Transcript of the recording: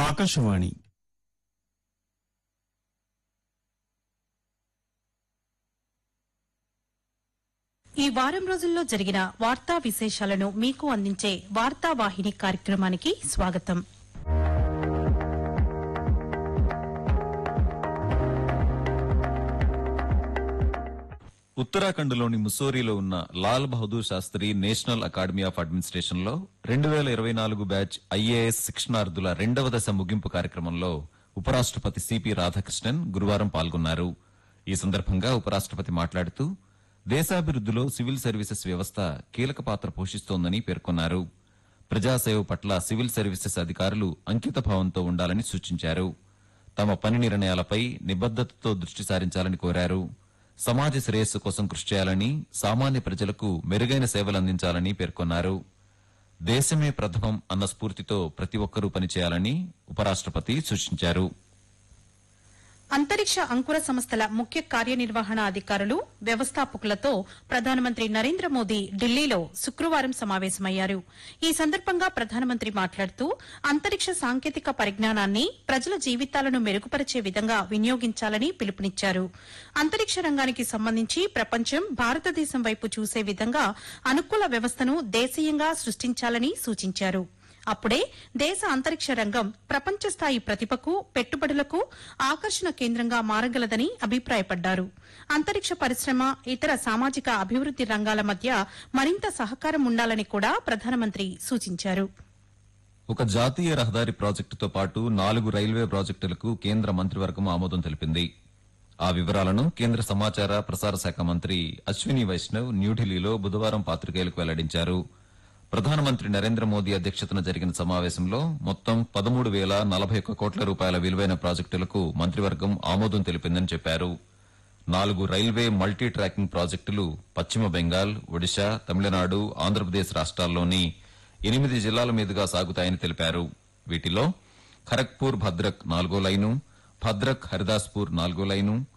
ఆకాశవాణి ఈ వారం రోజుల్లో జరిగిన వార్తా విశేషాలను మీకు అందించే వార్తా వాహిని కార్యక్రమానికి స్వాగతం ఉత్తరాఖండ్లోని ముస్సోరీలో ఉన్న Lal Bahadur Shastri national academy of administration లో రెండు వేల ఇరవై నాలుగు బ్యాచ్ ఐఏఎస్ శిక్షణార్థుల రెండవ దశ ముగింపు కార్యక్రమంలో ఉపరాష్టపతి సిపి రాధాకృష్ణన్ గురువారం పాల్గొన్నారు ఈ సందర్భంగా ఉపరాష్టపతి మాట్లాడుతూ దేశాభివృద్దిలో సివిల్ సర్వీసెస్ వ్యవస్థ కీలక పాత్ర పోషిస్తోందని పేర్కొన్నారు ప్రజాసేవ పట్ల సివిల్ సర్వీసెస్ అధికారులు అంకిత భావంతో ఉండాలని సూచించారు తమ పని నిర్ణయాలపై నిబద్దతతో దృష్టి సారించాలని కోరారు సమాజ శ్రేయస్సు కోసం కృషి చేయాలని సామాన్య ప్రజలకు మెరుగైన సేవలు అందించాలని పేర్కొన్నారు దేశమే ప్రథమం అన్న స్ఫూర్తితో ప్రతి ఒక్కరూ పనిచేయాలని ఉపరాష్టపతి సూచించారు అంతరిక్ష అంకుర సంస్థల ముఖ్య కార్యనిర్వహణ అధికారులు వ్యవస్థాపకులతో ప్రధానమంత్రి నరేంద్ర మోదీ ఢిల్లీలో శుక్రవారం సమావేశమయ్యారు ఈ సందర్భంగా ప్రధానమంత్రి మాట్లాడుతూ అంతరిక్ష సాంకేతిక పరిజ్ఞానాన్ని ప్రజల జీవితాలను మెరుగుపరిచే విధంగా వినియోగించాలని పిలుపునిచ్చారు అంతరిక్ష రంగానికి సంబంధించి ప్రపంచం భారతదేశం వైపు చూసే విధంగా అనుకూల వ్యవస్థను దేశీయంగా సృష్టించాలని సూచించారు అప్పుడే దేశ అంతరిక్ష రంగం ప్రపంచ స్థాయి ప్రతిభకు పెట్టుబడులకు ఆకర్షణ కేంద్రంగా మారగలదని అభిప్రాయపడ్డారు అంతరిక్ష పరిశ్రమ ఇతర సామాజిక అభివృద్ది రంగాల మధ్య మరింత సహకారం ఉండాలని కూడా ప్రధానమంత్రి సూచించారు ఒక జాతీయ రహదారి ప్రాజెక్టుతో పాటు నాలుగు రైల్వే ప్రాజెక్టులకు కేంద్ర మంత్రివర్గం ఆమోదం తెలిపింది ఆ వివరాలను కేంద్ర సమాచార ప్రసార శాఖ మంత్రి అశ్విని వైష్ణవ్ న్యూఢిల్లీలో బుధవారం పాత్రికేయులకు వెల్లడించారు ప్రధానమంత్రి నరేంద్ర మోదీ అధ్యక్షతన జరిగిన సమావేశంలో మొత్తం పదమూడు వేల నలభై ఒక్క కోట్ల రూపాయల విలువైన ప్రాజెక్టులకు మంత్రివర్గం ఆమోదం తెలిపిందని చెప్పారు నాలుగు రైల్వే మల్టీ ట్రాకింగ్ ప్రాజెక్టులు పశ్చిమ బెంగాల్ ఒడిశా తమిళనాడు ఆంధ్రప్రదేశ్ రాష్ట్రాల్లోని ఎనిమిది జిల్లాల మీదుగా సాగుతాయని తెలిపారు వీటిలో ఖరగ్పూర్ భద్రక్ నాలుగో లైను భద్రక్ హరిదాస్పూర్ నాలుగో లైను